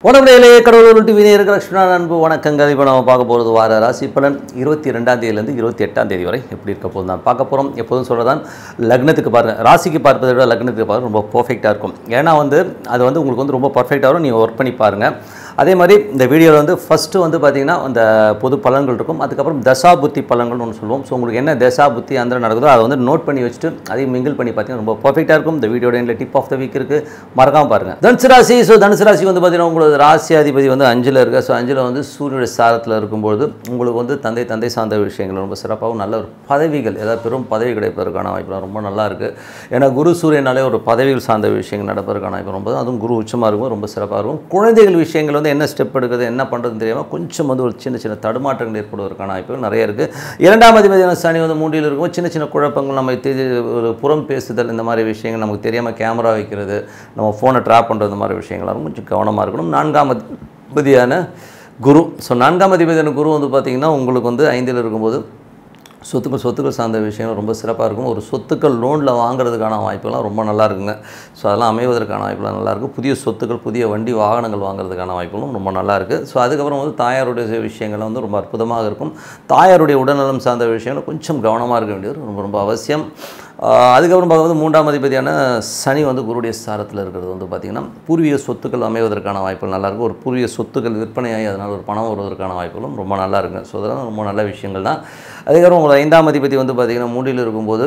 உடம்புலையிலே கடவுள் டிவி நேருக்கு லட்சுமணா அன்பு வணக்கங்கள் இப்போ நம்ம பார்க்க போகிறது வார ராசி பலன் இருபத்தி ரெண்டாம் தேதியிலேருந்து இருபத்தி எட்டாம் தேதி வரை எப்படி இருக்க போகுது நான் பார்க்க போகிறோம் எப்போதும் சொல்கிறதான் லக்னத்துக்கு பாருங்கள் ராசிக்கு பார்ப்பதை விட லக்னத்துக்கு பாருங்க ரொம்ப பர்ஃபெக்டாக இருக்கும் ஏன்னா வந்து அது வந்து உங்களுக்கு வந்து ரொம்ப பர்ஃபெக்டாக வரும் நீங்கள் ஒர்க் பண்ணி பாருங்கள் அதே மாதிரி இந்த வீடியோவில் வந்து ஃபஸ்ட்டு வந்து பார்த்திங்கன்னா அந்த பொது பலன்கள் இருக்கும் அதுக்கப்புறம் தசா புத்தி பலன்கள்னு ஒன்று சொல்லுவோம் ஸோ உங்களுக்கு என்ன தசா புத்தி அந்த நடக்குதோ அதை வந்து நோட் பண்ணி வச்சுட்டு அதையும் மிங்கிள் பண்ணி பார்த்தீங்கன்னா ரொம்ப பர்ஃபெக்டாக இருக்கும் இந்த வீடியோட எண்டில் டிப் ஆஃப் த வீக் இருக்குது மறக்காமல் பாருங்கள் தனுசு ராசி ஸோ தனுசு ராசி வந்து பார்த்தீங்கன்னா உங்களுக்கு ராசி அதிபதி வந்து அஞ்சில் இருக்குது ஸோ அஞ்சில் வந்து சூரியனுடைய சாரத்தில் இருக்கும்பொழுது உங்களுக்கு வந்து தந்தை தந்தை சார்ந்த விஷயங்கள் ரொம்ப சிறப்பாகவும் நல்ல ஒரு பதவிகள் ஏதாவது பெரும் பதவி கிடைப்பதற்கான வாய்ப்புலாம் ரொம்ப நல்லா இருக்குது ஏன்னா குரு சூரியனாலே ஒரு பதவிகள் சார்ந்த விஷயங்கள் நடப்பதற்கான வாய்ப்பு ரொம்ப அதுவும் குரு உச்சமாக இருக்கும் ரொம்ப சிறப்பாக இருக்கும் குழந்தைகள் விஷயங்கள் வந்து என்ன ஸ்டெப் எடுக்குது என்ன பண்ணுறதுன்னு தெரியாமல் கொஞ்சம் வந்து ஒரு சின்ன சின்ன தடுமாற்றங்கள் ஏற்படுவதற்கான வாய்ப்புகள் நிறைய இருக்குது இரண்டாம் அதிபதியான சனி வந்து மூன்றில் இருக்கும் சின்ன சின்ன குழப்பங்கள் நம்ம தெரி ஒரு புறம் பேசுதல் இந்த மாதிரி விஷயங்கள் நமக்கு தெரியாமல் கேமரா வைக்கிறது நம்ம ஃபோனை ட்ராப் பண்ணுறது இந்த மாதிரி விஷயங்களாலும் கொஞ்சம் கவனமாக இருக்கணும் நான்காம் அதிபதியான குரு ஸோ நான்காம் அதிபதியான குரு வந்து பார்த்திங்கன்னா உங்களுக்கு வந்து ஐந்தில் இருக்கும்போது சொத்துக்கள் சொத்துக்கள் சார்ந்த விஷயங்கள் ரொம்ப சிறப்பாக இருக்கும் ஒரு சொத்துக்கள் லோனில் வாங்குறதுக்கான வாய்ப்புலாம் ரொம்ப நல்லா இருக்குங்க ஸோ அதெல்லாம் அமைவதற்கான வாய்ப்புலாம் நல்லா இருக்கும் புதிய சொத்துக்கள் புதிய வண்டி வாகனங்கள் வாங்குறதுக்கான வாய்ப்புகளும் ரொம்ப நல்லா இருக்குது ஸோ அதுக்கப்புறம் வந்து தாயாருடைய விஷயங்கள் வந்து ரொம்ப அற்புதமாக இருக்கும் தாயாருடைய உடல்நலம் சார்ந்த விஷயங்கள் கொஞ்சம் கவனமாக இருக்க வேண்டியது ரொம்ப ரொம்ப அவசியம் ஆஹ் அதுக்கப்புறம் பார்க்கும்போது மூன்றாம் அதிபதியான சனி வந்து குருடைய சாரத்தில் இருக்கிறது வந்து பார்த்திங்கன்னா பூர்வீக சொத்துக்கள் அமைவதற்கான வாய்ப்புகள் நல்லாயிருக்கும் ஒரு பூர்வீக சொத்துக்கள் விற்பனையாகி அதனால் ஒரு பணம் வருவதற்கான வாய்ப்புகளும் ரொம்ப நல்லா இருக்குங்க ஸோ அதெல்லாம் ரொம்ப நல்ல விஷயங்கள் தான் அதுக்கப்புறம் உங்கள் ஐந்தாம் அதிபதி வந்து பார்த்திங்கன்னா மூன்றில் இருக்கும்போது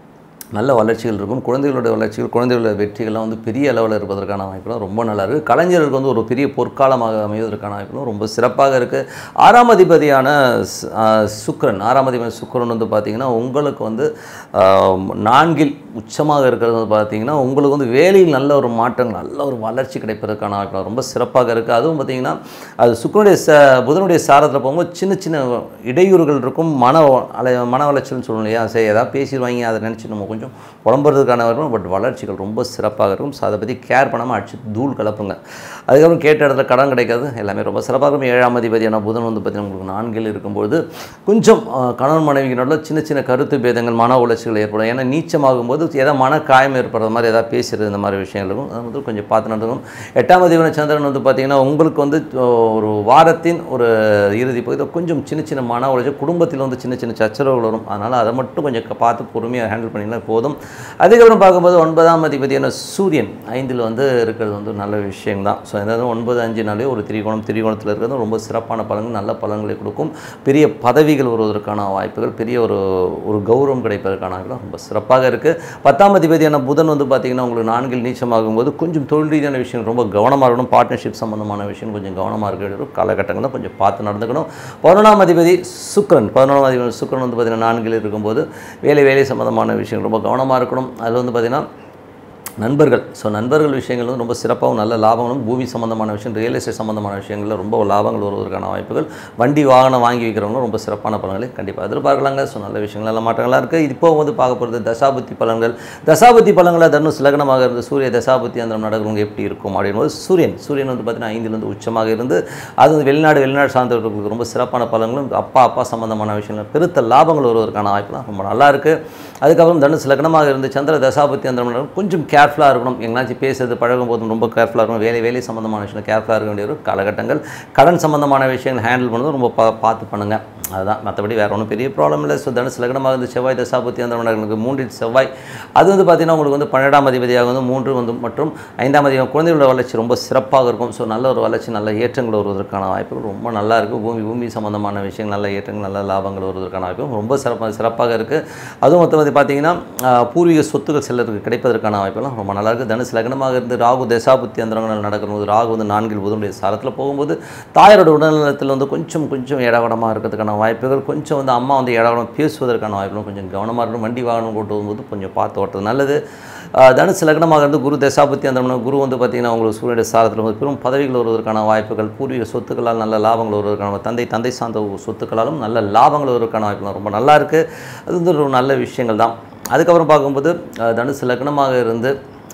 நல்ல வளர்ச்சிகள் இருக்கும் குழந்தைகளோட வளர்ச்சிகள் குழந்தைகளோட வெற்றிகள்லாம் வந்து பெரிய அளவில் இருப்பதற்கான வாய்ப்புலாம் ரொம்ப நல்லா இருக்குது கலைஞர்களுக்கு வந்து ஒரு பெரிய பொற்காலமாக அமைவதற்கான வாய்ப்புகளும் ரொம்ப சிறப்பாக இருக்குது ஆறாம் அதிபதியான ஸ்- ஆ, சுக்கிரன் ஆறாம் அதிபதி சுக்கிரன் வந்து பார்த்திங்கன்னா உங்களுக்கு வந்து ஆ, நான்கில் உச்சமாக இருக்கிறது வந்து பார்த்திங்கன்னா உங்களுக்கு வந்து வேலையில் நல்ல ஒரு மாற்றங்கள் நல்ல ஒரு வளர்ச்சி கிடைப்பதற்கான வாய்ப்பு ரொம்ப சிறப்பாக இருக்குது அதுவும் பார்த்திங்கன்னா அது சுக்கிரனுடைய ச புதனுடைய சாரத்தில் போகும்போது சின்ன சின்ன இடையூறுகள் இருக்கும் மன அலை மன வளர்ச்சின்னு சொல்லணும் இல்லையா சரி ஏதாவது பேசிடுவாங்க அதை நினச்சி நம்ம கொஞ்சம் புலம்புறதுக்கான வரும் பட் வளர்ச்சிகள் ரொம்ப சிறப்பாக இருக்கும் ஸோ அதை பற்றி கேர் பண்ணாமல் அடிச்சு தூள் கலப்புங்க அதுக்கப்புறம் கேட்ட இடத்துல கடன் கிடைக்காது எல்லாமே ரொம்ப சிறப்பாக இருக்கும் ஏழாம் அதிபதியான புதன் வந்து பார்த்திங்கன்னா உங்களுக்கு நான்கில் இருக்கும்போது கொஞ்சம் அஹ், கணவன் மனைவிக்கு நடுவில் சின்ன சின்ன கருத்து பேதங்கள் மன உளைச்சல்கள் ஏற்படும் ஏன்னா நீச்சமாகும் போது ஏதாவது மன காயம் ஏற்படுற மாதிரி ஏதாவது பேசுகிறது இந்த மாதிரி விஷயங்கள் இருக்கும் அது வந்து கொஞ்சம் பார்த்து நடந்துக்கணும் எட்டாம் அதிபதியான சந்திரன் வந்து பார்த்திங்கன்னா உங்களுக்கு வந்து அஹ், ஒரு வாரத்தின் ஒரு இறுதி பகுதியில் கொஞ்சம் சின்ன சின்ன மன உளைச்சல் குடும்பத்தில் வந்து சின்ன சின்ன சச்சரவுகள் வரும் அதனால் அதை மட்டும் கொஞ்சம் க- பார்த்து பொறுமையாக ஹேண்டில் பண்ணிங்கன்னா போதும் அதுக்கப்புறம் பார்க்கும்போது ஒன்பதாம் அதிபதியான சூரியன் ஐந்தில் வந்து இருக்கிறது வந்து நல்ல விஷயம் தான் ஸோ அதாவது ஒன்பது அஞ்சுனாலே ஒரு திரிகோணம் திரிகோணத்தில் இருக்கிறது ரொம்ப சிறப்பான பலன்கள் நல்ல பலன்களை கொடுக்கும் பெரிய பதவிகள் வருவதற்கான வாய்ப்புகள் பெரிய ஒரு ஒரு கௌரவம் கிடைப்பதற்கான வாய்ப்புகள் ரொம்ப சிறப்பாக இருக்குது பத்தாம் அதிபதியான புதன் வந்து பார்த்திங்கன்னா உங்களுக்கு நான்கில் நீச்சமாகும் போது கொஞ்சம் தொழில் ரீதியான விஷயம் ரொம்ப கவனமாக இருக்கணும் பார்ட்னர்ஷிப் சம்மந்தமான விஷயம் கொஞ்சம் கவனமாக இருக்க வேண்டிய ஒரு காலகட்டங்களில் கொஞ்சம் பார்த்து நடந்துக்கணும் பதினொன்றாம் அதிபதி சுக்கிரன் பதினொன்றாம் அதிபதி சுக்கிரன் வந்து பார்த்திங்கன்னா நான்கில் இருக்கும்போது வேலை வேலை சம்மந்தமான விஷயங்கள் ரொம்ப கவனமாக இருக்கணும் அதில் வந்து பார்த்திங்கன்னா நண்பர்கள் ஸோ நண்பர்கள் விஷயங்கள் வந்து ரொம்ப சிறப்பாகவும் நல்ல லாபங்களும் பூமி சம்மந்தமான விஷயம் ரியல் எஸ்டேட் சம்மந்தமான விஷயங்களில் ரொம்ப லாபங்கள் வருவதற்கான வாய்ப்புகள் வண்டி வாகனம் வாங்கி வைக்கிறவங்களும் ரொம்ப சிறப்பான பலன்களை கண்டிப்பாக எதிர்பார்க்கலாங்க ஸோ நல்ல விஷயங்கள் நல்ல மாற்றங்களாக இருக்குது இப்போ வந்து பார்க்க போகிறது தசாபுத்தி பலன்கள் தசாபுத்தி பலன்களை தனுஷ் லக்னமாக இருந்து சூரிய தசாபுத்தி அந்த நடக்கிறவங்க எப்படி இருக்கும் அப்படின்போது சூரியன் சூரியன் வந்து பார்த்தீங்கன்னா ஐந்திலிருந்து உச்சமாக இருந்து அது வந்து வெளிநாடு வெளிநாடு சார்ந்தவர்களுக்கு ரொம்ப சிறப்பான பலன்களும் அப்பா அப்பா சம்மந்தமான விஷயங்கள் பெருத்த லாபங்கள் வருவதற்கான வாய்ப்புலாம் ரொம்ப நல்லா இருக்குது அதுக்கப்புறம் தனுஷ் லக்னமாக இருந்து சந்திர தசாபத்தி அந்த நடக்கும் கொஞ்சம் கேர்ஃபுல்லாக இருக்கணும் எங்கேனாச்சும் பேசுறது பழகும் போதும் ரொம்ப கேர்ஃபுல்லாக இருக்கணும் வேலை வேலை சம்மந்தமான விஷயம் கேர்ஃபுல்லாக இருக்க வேண்டிய ஒரு காலகட்டங்கள் கடன் சம்மந்தமான விஷயங்கள் ஹேண்டில் பண்ணுறது ரொம்ப பா பார்த்து பண்ணுங்கள் அதுதான் மற்றபடி வேறு ஒன்றும் பெரிய ப்ராப்ளம் இல்லை ஸோ தனுசு லக்னமாக இருந்து செவ்வாய் தசாபத்தி அந்த நடங்களுக்கு மூன்றில் செவ்வாய் அது வந்து பார்த்திங்கன்னா உங்களுக்கு வந்து பன்னெண்டாம் அதிபதியாக வந்து மூன்று வந்து மற்றும் ஐந்தாம் அதிபதி குழந்தைகளோட வளர்ச்சி ரொம்ப சிறப்பாக இருக்கும் ஸோ நல்ல ஒரு வளர்ச்சி நல்ல ஏற்றங்கள் வருவதற்கான வாய்ப்புகள் ரொம்ப நல்லா இருக்குது பூமி பூமி சம்மந்தமான விஷயங்கள் நல்ல ஏற்றங்கள் நல்ல லாபங்கள் வருவதற்கான வாய்ப்புகள் ரொம்ப சிறப்பாக சிறப்பாக இருக்குது அதுவும் மொத்தம் வந்து பார்த்தீங்கன்னா ஆஹ், பூர்வீக சொத்துக்கள் சிலருக்கு கிடைப்பதற்கான வாய்ப்பெல்லாம் ரொம்ப நல்லா இருக்குது தனுசு லக்னமாக இருந்து ராகு தசாபுத்தி அந்தரங்கள் நடக்கும்போது ராகு வந்து நான்கில் புதனுடைய சாரத்தில் போகும்போது தாயாரோட உடல்நலத்தில் வந்து கொஞ்சம் கொஞ்சம் இடகடமாக இருக்கிறதுக்கான வாய்ப்புகள் கொஞ்சம் வந்து அம்மா வந்து இடகடம் பேசுவதற்கான வாய்ப்புகளும் கொஞ்சம் கவனமாக இருக்கணும் வண்டி வாகனம் கொண்டு போகும்போது கொஞ்சம் பார்த்து ஓட்டுறது நல்லது ஆஹ், தனுசு லக்னமாக இருந்து குரு தசாபுத்தி அந்த குரு வந்து பார்த்திங்கன்னா உங்களுக்கு சூரியனுடைய சாரத்தில் வந்து பெரும் பதவிகள் வருவதற்கான வாய்ப்புகள் பூர்வீக சொத்துக்களால் நல்ல லாபங்கள் வருவதற்கான தந்தை தந்தை சார்ந்த சொத்துக்களாலும் நல்ல லாபங்கள் வருவதற்கான வாய்ப்புகள் ரொம்ப நல்லா இருக்குது அது வந்து ஒரு நல்ல விஷயங்கள் தான் அதுக்கப்புறம் பார்க்கும்போது அஹ், தனுசு லக்னமாக இருந்து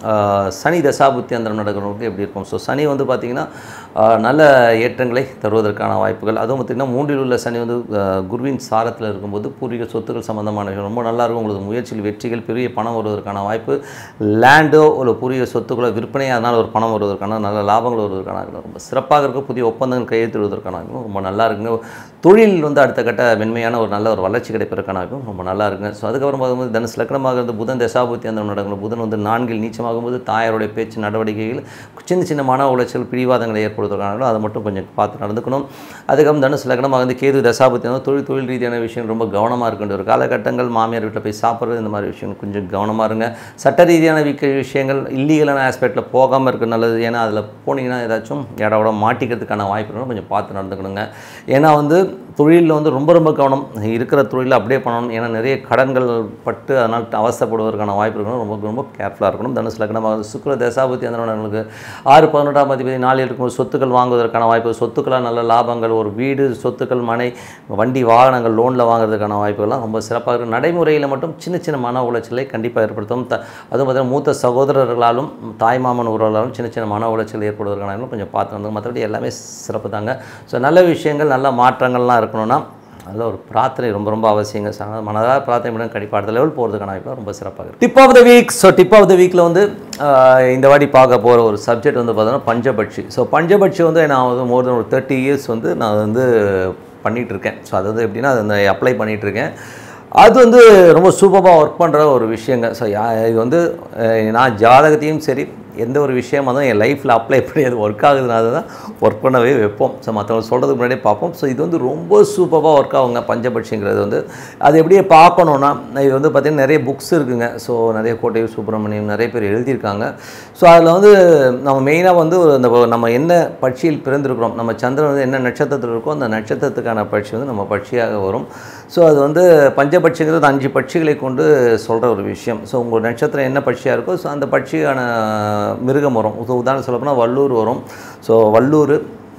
ஆஹ், சனி தசாபுத்தி அந்த நடக்கிறவங்களுக்கு எப்படி இருக்கும் ஸோ சனி வந்து பார்த்திங்கன்னா ஆஹ், நல்ல ஏற்றங்களை தருவதற்கான வாய்ப்புகள் அதுவும் பார்த்திங்கன்னா மூன்றில் உள்ள சனி வந்து ஆஹ், குருவின் சாரத்தில் இருக்கும்போது பூர்வீக சொத்துக்கள் சம்மந்தமான விஷயம் ரொம்ப நல்லா இருக்கும் உங்களுக்கு முயற்சியில் வெற்றிகள் பெரிய பணம் வருவதற்கான வாய்ப்பு லேண்டோ ஒரு பூர்வீக சொத்துக்களோ விற்பனை அதனால் ஒரு பணம் வருவதற்கான நல்ல லாபங்கள் வருவதற்கான வாய்ப்பு ரொம்ப சிறப்பாக இருக்க புதிய ஒப்பந்தங்கள் கையெழுத்திடுவதற்கான வாய்ப்பு ரொம்ப நல்லா இருக்குங்க தொழில் வந்து அடுத்த கட்ட மென்மையான ஒரு நல்ல ஒரு வளர்ச்சி கிடைப்பதற்கான வாய்ப்பும் ரொம்ப நல்லா இருக்குங்க ஸோ அதுக்கப்புறம் பார்க்கும்போது தனுசு லக்னமாக இருந்து புதன் தசாபுத்தி அந்த நடக்கும் புதன் வந்து நான்கில் நீச்சமாகும்போது தாயாருடைய பேச்சு நடவடிக்கைகள் சின்ன சின்ன மன உளைச்சல் பிடிவாதங்களை ஏற்படுத்துவதற்கான அதை மட்டும் கொஞ்சம் பார்த்து நடந்துக்கணும் அதுக்கப்புறம் தனுசு லக்னமாக வந்து கேது தசாபுத்தி வந்து தொழில் தொழில் ரீதியான விஷயம் ரொம்ப கவனமாக இருக்கின்ற ஒரு காலகட்டங்கள் மாமியார் வீட்டில் போய் சாப்பிட்றது இந்த மாதிரி விஷயம் கொஞ்சம் கவனமாக இருங்க சட்ட ரீதியான விக்க விஷயங்கள் இல்லீகலான ஆஸ்பெக்டில் போகாமல் இருக்க நல்லது ஏன்னா அதில் போனீங்கன்னா ஏதாச்சும் இடோட மாட்டிக்கிறதுக்கான வாய்ப்பு இருக்கும். கொஞ்சம் பார்த்து நடந்துக்கணுங்க ஏன்னா வந்து தொழிலில் வந்து ரொம்ப ரொம்ப கவனம் இருக்கிற தொழிலில் அப்படியே பண்ணணும் ஏன்னா நிறைய கடன்கள் பட்டு அதனால் அவசரப்படுவதற்கான வாய்ப்பு இருக்கணும் ரொம்ப ரொம்ப கேர்ஃபுல்லாக இருக்கணும் தனுசு லக்னமாக வந்து சுக்கிர தசாபதி அந்த நம்மளுக்கு ஆறு பதினெட்டாம் அதிபதி நாளில் இருக்கும்போது சொத்துக்கள் வாங்குவதற்கான வாய்ப்பு சொத்துக்களாக நல்ல லாபங்கள் ஒரு வீடு சொத்துக்கள் மனை வண்டி வாகனங்கள் லோனில் வாங்குறதுக்கான வாய்ப்புகள்லாம் ரொம்ப சிறப்பாக இருக்கும் நடைமுறையில் மட்டும் சின்ன சின்ன மன உளைச்சலை கண்டிப்பாக ஏற்படுத்தும் த அதுவும் பார்த்தீங்கன்னா மூத்த சகோதரர்களாலும் தாய்மாமன் உறவுகளாலும் சின்ன சின்ன மன உளைச்சல் ஏற்படுவதற்கான வாய்ப்புகள் கொஞ்சம் பார்த்து வந்து மற்றபடி எல்லாமே சிறப்பு தாங்க ஸோ நல்ல விஷயங்கள் நல்ல மாற்றங்கள்லாம் இருக்கணும்னா அதில் ஒரு பிரார்த்தனை ரொம்ப ரொம்ப அவசியங்க ச- மனதார பிரார்த்தனை பண்ண கண்டிப்பாக அடுத்த லெவல் போகிறதுக்கான வாய்ப்பு ரொம்ப சிறப்பாக இருக்கும் tip of the week so tip of the வீக்கில் வந்து ஆஹ், இந்த வாட்டி பார்க்க போகிற ஒரு சப்ஜெக்ட் வந்து பார்த்தோன்னா பஞ்சபட்சி ஸோ பஞ்சபட்சி வந்து நான் வந்து மோர் தென் ஒரு தேர்ட்டி இயர்ஸ் வந்து நான் வந்து பண்ணிகிட்டு இருக்கேன் ஸோ அது வந்து எப்படின்னா அது வந்து அப்ளை பண்ணிகிட்டு இருக்கேன் அது வந்து ரொம்ப சூப்பராக ஒர்க் பண்ணுற ஒரு விஷயங்க ஸோ இது வந்து அஹ், நான் ஜாதகத்தையும் சரி எந்த ஒரு விஷயமா தான் என் லைஃப்பில் அப்ளை பண்ணி அது ஒர்க் ஆகுதுனால தான் ஒர்க் பண்ணவே வைப்போம் ஸோ மற்றவங்க சொல்கிறதுக்கு முன்னாடியே பார்ப்போம் ஸோ இது வந்து ரொம்ப சூப்பராக ஒர்க் ஆகுங்க பஞ்சபட்சிங்கிறது வந்து அது எப்படியே பார்க்கணுன்னா இது வந்து பார்த்திங்கன்னா நிறைய புக்ஸ் இருக்குங்க ஸோ நிறைய கோட்டை சுப்பிரமணியம் நிறைய பேர் எழுதியிருக்காங்க ஸோ அதில் வந்து நம்ம மெயினாக வந்து ஒரு அந்த நம்ம என்ன பட்சியில் பிறந்திருக்கிறோம் நம்ம சந்திரன் வந்து என்ன நட்சத்திரத்தில் இருக்கோ அந்த நட்சத்திரத்துக்கான பட்சி வந்து நம்ம பட்சியாக வரும் ஸோ அது வந்து பஞ்சபட்சிங்கிறது அஞ்சு பட்சிகளை கொண்டு சொல்கிற ஒரு விஷயம் ஸோ உங்கள் நட்சத்திரம் என்ன பட்சியாக இருக்கோ ஸோ அந்த பட்சியான மிருகம் வரும் உத- உதாரணம் சொல்லப்போனால் வள்ளூர் வரும் ஸோ வள்ளூர்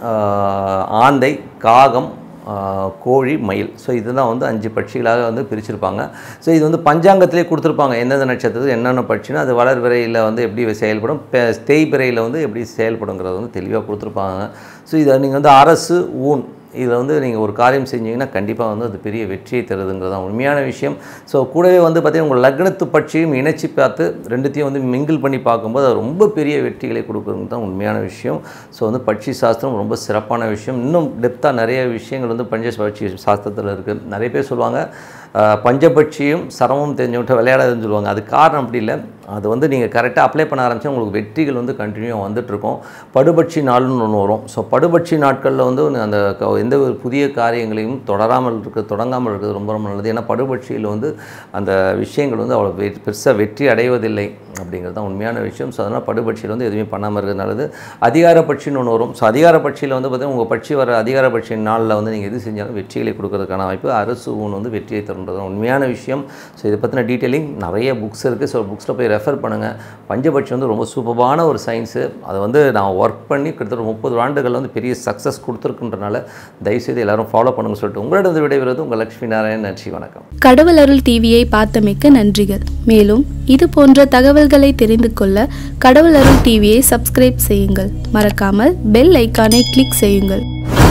ஆஹ், ஆந்தை காகம் ஆஹ், கோழி மயில் ஸோ இதுதான் வந்து அஞ்சு பட்சிகளாக வந்து பிரிச்சிருப்பாங்க ஸோ இது வந்து பஞ்சாங்கத்திலே கொடுத்துருப்பாங்க எந்தெந்த நட்சத்திரத்துக்கு என்னென்ன பட்சினா அது வளர் விரையில் வந்து எப்படி செயல்படும் பெ- தேய்பிறையில் வந்து எப்படி செயல்படுங்கிறது வந்து தெளிவாக கொடுத்துருப்பாங்க ஸோ இதை நீங்கள் வந்து அரசு ஊன் இதில் வந்து நீங்கள் ஒரு காரியம் செஞ்சீங்கன்னா கண்டிப்பாக வந்து அது பெரிய வெற்றியை தருதுங்கிறது தான் உண்மையான விஷயம் ஸோ கூடவே வந்து பார்த்தீங்கன்னா உங்கள் லக்னத்து பட்சியும் இணைச்சி பார்த்து ரெண்டுத்தையும் வந்து மிங்கிள் பண்ணி பார்க்கும்போது அது ரொம்ப பெரிய வெற்றிகளை கொடுக்குறது தான் உண்மையான விஷயம் ஸோ வந்து பட்சி சாஸ்திரம் ரொம்ப சிறப்பான விஷயம் இன்னும் டெப்த்தாக நிறைய விஷயங்கள் வந்து பஞ்ச பட்சி சாஸ்திரத்தில் இருக்குது நிறைய பேர் சொல்லுவாங்க ஆஹ், பஞ்சபட்சியும் சரமும் தெரிஞ்சவங்கிட்ட விளையாடாதுன்னு சொல்லுவாங்க அது காரணம் அப்படி இல்லை அது வந்து நீங்கள் கரெக்டாக அப்ளை பண்ண ஆரம்பிச்சா உங்களுக்கு வெற்றிகள் வந்து கண்டினியூ வந்துட்டுருக்கும் படுபட்சி நாள்னு ஒன்று வரும் ஸோ படுபட்சி நாட்களில் வந்து அந்த க- எந்த ஒரு புதிய காரியங்களையும் தொடராமல் இருக்க தொடங்காமல் இருக்கிறது ரொம்ப ரொம்ப நல்லது ஏன்னா படுபட்சியில் வந்து அந்த விஷயங்கள் வந்து அவ்வளோ வெ பெருசாக வெற்றி அடைவதில்லை அப்படிங்கிறது தான் உண்மையான விஷயம் ஸோ அதனால் படுபட்சியில் வந்து எதுவுமே பண்ணாமல் இருக்கிறது நல்லது அதிகார பட்சின்னு ஒன்று வரும் ஸோ அதிகார பட்சியில் வந்து பார்த்தீங்கன்னா உங்கள் பட்சி வர அதிகார பட்சி நாளில் வந்து நீங்கள் எது செஞ்சாலும் வெற்றிகளை கொடுக்கறதுக்கான வாய்ப்பு அரசு ஊன் வந்து வெற்றியை தருன்றது தான் உண்மையான விஷயம் ஸோ இதை பற்றின டீட்டெயிலிங் நிறைய புக்ஸ் இருக்குது ஸோ புக்ஸில் போய் ரெஃபர் பண்ணுங்கள் பஞ்சபட்சி வந்து ரொம்ப சூப்பரான ஒரு சயின்ஸு அதை வந்து நான் ஒர்க் பண்ணி கிட்டத்தட்ட முப்பது ஆண்டுகள் வந்து பெரிய சக்ஸஸ் கொடுத்துருக்குன்றனால தயவுசெய்து எல்லாரும் ஃபாலோ பண்ணுங்க சொல்லிட்டு உங்களிடம் விடைபெறுவது உங்கள் லட்சுமி நாராயண் நன்றி வணக்கம் கடவுள் அருள் டிவியை பார்த்தமைக்க நன்றிகள் மேலும் இது போன்ற தகவல்களை தெரிந்து கொள்ள கடவுள் அருள் டிவியை சப்ஸ்கிரைப் செய்யுங்கள் மறக்காமல் பெல் ஐக்கானை கிளிக் செய்யுங்கள்